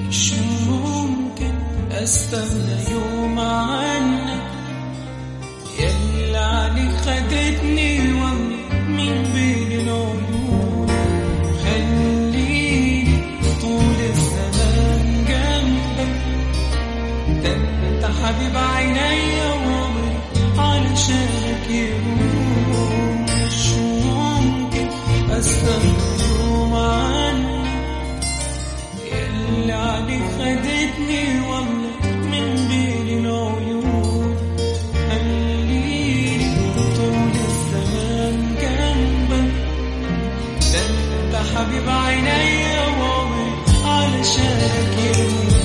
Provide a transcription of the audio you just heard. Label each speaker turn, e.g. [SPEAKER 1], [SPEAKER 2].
[SPEAKER 1] مش ممكن استنى يوم عنك يلي عليك خدتني والله من بين العيون خليني طول الزمان جنبك ده انت حبيب عينيا وعمري علشانك يهون مش ممكن استنى يوم عنك يلي عليك خدتني والله من بين العيون خليني طول الزمان جنبك ده انت حبيب عينيا وعمري علشانك يهون